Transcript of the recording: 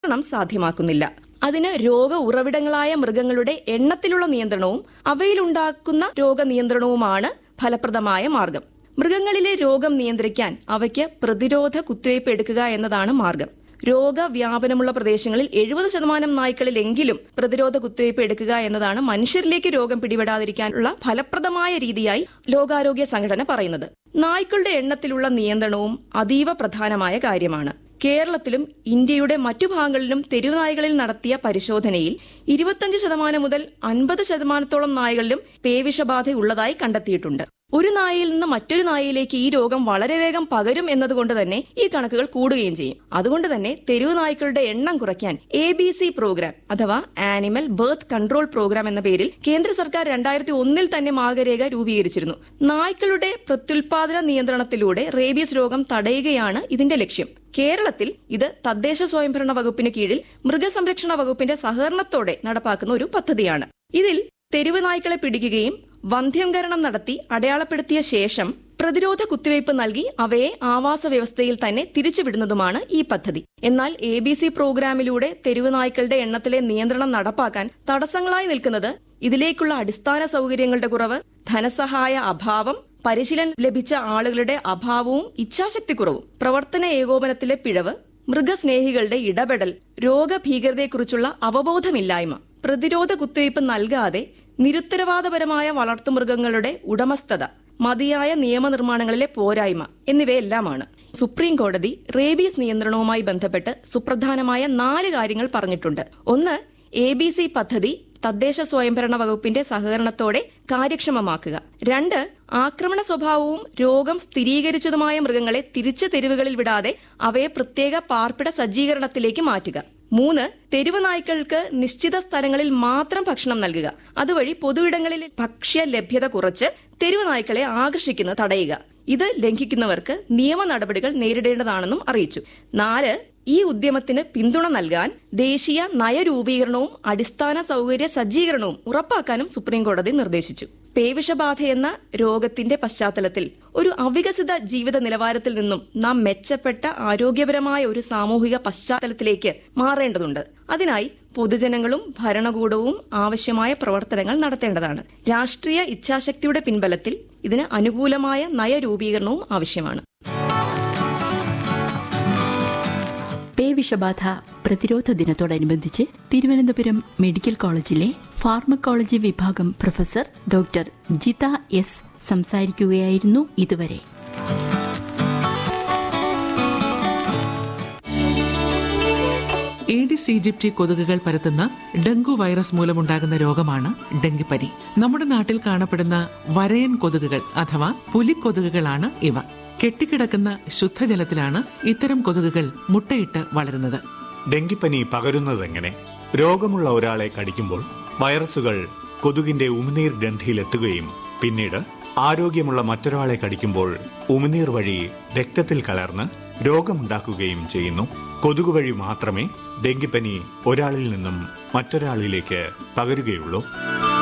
നിയന്ത്രണം സാധ്യമാക്കുന്നില്ല അതിന് രോഗ ഉറവിടങ്ങളായ മൃഗങ്ങളുടെ എണ്ണത്തിലുള്ള നിയന്ത്രണവും അവയിലുണ്ടാക്കുന്ന രോഗനിയന്ത്രണവുമാണ് ഫലപ്രദമായ മാർഗം മൃഗങ്ങളിലെ രോഗം നിയന്ത്രിക്കാൻ അവയ്ക്ക് പ്രതിരോധ കുത്തിവയ്പ് എടുക്കുക എന്നതാണ് മാർഗം രോഗവ്യാപനമുള്ള പ്രദേശങ്ങളിൽ എഴുപത് ശതമാനം നായ്ക്കളിലെങ്കിലും പ്രതിരോധ കുത്തിവയ്പ് എടുക്കുക എന്നതാണ് മനുഷ്യരിലേക്ക് രോഗം പിടിപെടാതിരിക്കാനുള്ള ഫലപ്രദമായ രീതിയായി ലോകാരോഗ്യ സംഘടന പറയുന്നത് നായ്ക്കളുടെ എണ്ണത്തിലുള്ള നിയന്ത്രണവും അതീവ പ്രധാനമായ കാര്യമാണ് കേരളത്തിലും ഇന്ത്യയുടെ മറ്റു ഭാഗങ്ങളിലും തെരുവുനായ്കളിൽ നടത്തിയ പരിശോധനയിൽ ഇരുപത്തഞ്ച് ശതമാനം മുതൽ അൻപത് ശതമാനത്തോളം നായകളിലും പേവിഷബാധയുള്ളതായി കണ്ടെത്തിയിട്ടുണ്ട് ഒരു നായയിൽ നിന്ന് മറ്റൊരു നായയിലേക്ക് ഈ രോഗം വളരെ വേഗം പകരും എന്നതുകൊണ്ട് തന്നെ ഈ കണക്കുകൾ കൂടുകയും ചെയ്യും അതുകൊണ്ട് തന്നെ തെരുവ് നായ്ക്കളുടെ എണ്ണം കുറയ്ക്കാൻ എ ബി സി പ്രോഗ്രാം അഥവാ ആനിമൽ ബർത്ത് കൺട്രോൾ പ്രോഗ്രാം എന്ന പേരിൽ കേന്ദ്ര സർക്കാർ രണ്ടായിരത്തി ഒന്നിൽ തന്നെ മാർഗരേഖ രൂപീകരിച്ചിരുന്നു നായ്ക്കളുടെ പ്രത്യുൽപാദന നിയന്ത്രണത്തിലൂടെ റേബീസ് രോഗം തടയുകയാണ് ഇതിന്റെ ലക്ഷ്യം കേരളത്തിൽ ഇത് തദ്ദേശ സ്വയംഭരണ വകുപ്പിന് കീഴിൽ മൃഗസംരക്ഷണ വകുപ്പിന്റെ സഹകരണത്തോടെ നടപ്പാക്കുന്ന ഒരു പദ്ധതിയാണ് ഇതിൽ തെരുവ് നായ്ക്കളെ പിടിക്കുകയും വന്ധ്യംകരണം നടത്തി അടയാളപ്പെടുത്തിയ ശേഷം പ്രതിരോധ കുത്തിവയ്പ് നൽകി അവയെ ആവാസ വ്യവസ്ഥയിൽ തന്നെ തിരിച്ചുവിടുന്നതുമാണ് ഈ പദ്ധതി എന്നാൽ എ ബി സി പ്രോഗ്രാമിലൂടെ തെരുവ് നായ്ക്കളുടെ എണ്ണത്തിലെ നിയന്ത്രണം നടപ്പാക്കാൻ തടസ്സങ്ങളായി നിൽക്കുന്നത് ഇതിലേക്കുള്ള അടിസ്ഥാന സൗകര്യങ്ങളുടെ കുറവ് ധനസഹായ അഭാവം പരിശീലനം ലഭിച്ച ആളുകളുടെ അഭാവവും ഇച്ഛാശക്തിക്കുറവും പ്രവർത്തന ഏകോപനത്തിലെ പിഴവ് മൃഗസ്നേഹികളുടെ ഇടപെടൽ രോഗഭീകരതയെക്കുറിച്ചുള്ള അവബോധമില്ലായ്മ പ്രതിരോധ കുത്തിവയ്പ് നൽകാതെ നിരുത്തരവാദപരമായ വളർത്തുമൃഗങ്ങളുടെ ഉടമസ്ഥത മതിയായ നിയമനിർമ്മാണങ്ങളിലെ പോരായ്മ എന്നിവയെല്ലാമാണ് സുപ്രീം കോടതി റേബീസ് നിയന്ത്രണവുമായി ബന്ധപ്പെട്ട് സുപ്രധാനമായ നാല് കാര്യങ്ങൾ പറഞ്ഞിട്ടുണ്ട് ഒന്ന് എ ബി സി പദ്ധതി തദ്ദേശ സ്വയംഭരണ വകുപ്പിന്റെ സഹകരണത്തോടെ കാര്യക്ഷമമാക്കുക രണ്ട് ആക്രമണ സ്വഭാവവും രോഗം സ്ഥിരീകരിച്ചതുമായ മൃഗങ്ങളെ തിരിച്ച് തെരുവുകളിൽ വിടാതെ അവയെ പ്രത്യേക പാർപ്പിട സജ്ജീകരണത്തിലേക്ക് മാറ്റുക മൂന്ന് തെരുവ് നായ്ക്കൾക്ക് നിശ്ചിത സ്ഥലങ്ങളിൽ മാത്രം ഭക്ഷണം നൽകുക അതുവഴി പൊതുയിടങ്ങളിൽ ഭക്ഷ്യ ലഭ്യത കുറച്ച് തെരുവ് നായ്ക്കളെ ആകർഷിക്കുന്നത് തടയുക ഇത് ലംഘിക്കുന്നവർക്ക് നിയമ നടപടികൾ നേരിടേണ്ടതാണെന്നും അറിയിച്ചു നാല് ഈ ഉദ്യമത്തിന് പിന്തുണ നൽകാൻ ദേശീയ നയരൂപീകരണവും അടിസ്ഥാന സൗകര്യ സജ്ജീകരണവും ഉറപ്പാക്കാനും സുപ്രീം കോടതി നിർദ്ദേശിച്ചു പേവിഷബാധ എന്ന രോഗത്തിന്റെ പശ്ചാത്തലത്തിൽ ഒരു അവികസിത ജീവിത നിലവാരത്തിൽ നിന്നും നാം മെച്ചപ്പെട്ട ആരോഗ്യപരമായ ഒരു സാമൂഹിക പശ്ചാത്തലത്തിലേക്ക് മാറേണ്ടതുണ്ട് അതിനായി പൊതുജനങ്ങളും ഭരണകൂടവും ആവശ്യമായ പ്രവർത്തനങ്ങൾ നടത്തേണ്ടതാണ് രാഷ്ട്രീയ ഇച്ഛാശക്തിയുടെ പിൻബലത്തിൽ ഇതിന് അനുകൂലമായ നയരൂപീകരണവും ആവശ്യമാണ് പേവിഷബാധ പ്രതിരോധ ദിനത്തോടനുബന്ധിച്ച് തിരുവനന്തപുരം മെഡിക്കൽ കോളേജിലെ ഫാർമക്കോളജി വിഭാഗം പ്രൊഫസർ ഡോക്ടർ ജിത എസ് സംസാരിക്കുകയായിരുന്നു ഇതുവരെ ഏഡിസ് ഈജിപ്തി കൊതുകുകൾ പരത്തുന്ന ഡെങ്കു വൈറസ് മൂലമുണ്ടാകുന്ന രോഗമാണ് ഡെങ്കിപ്പനി നമ്മുടെ നാട്ടിൽ കാണപ്പെടുന്ന വരയൻ കൊതുകുകൾ അഥവാ പുലിക്കൊതുകുകളാണ് ഇവ കെട്ടിക്കിടക്കുന്ന ശുദ്ധജലത്തിലാണ് ഇത്തരം കൊതുകുകൾ മുട്ടയിട്ട് വളരുന്നത് ഡെങ്കിപ്പനി പകരുന്നതെങ്ങനെ രോഗമുള്ള ഒരാളെ കടിക്കുമ്പോൾ വൈറസുകൾ കൊതുകിന്റെ ഉമിനീർ ഗ്രന്ഥിയിലെത്തുകയും പിന്നീട് ആരോഗ്യമുള്ള മറ്റൊരാളെ കടിക്കുമ്പോൾ ഉമിനീർ വഴി രക്തത്തിൽ കലർന്ന് രോഗമുണ്ടാക്കുകയും ചെയ്യുന്നു കൊതുക് വഴി മാത്രമേ ഡെങ്കിപ്പനി ഒരാളിൽ നിന്നും മറ്റൊരാളിലേക്ക് പകരുകയുള്ളൂ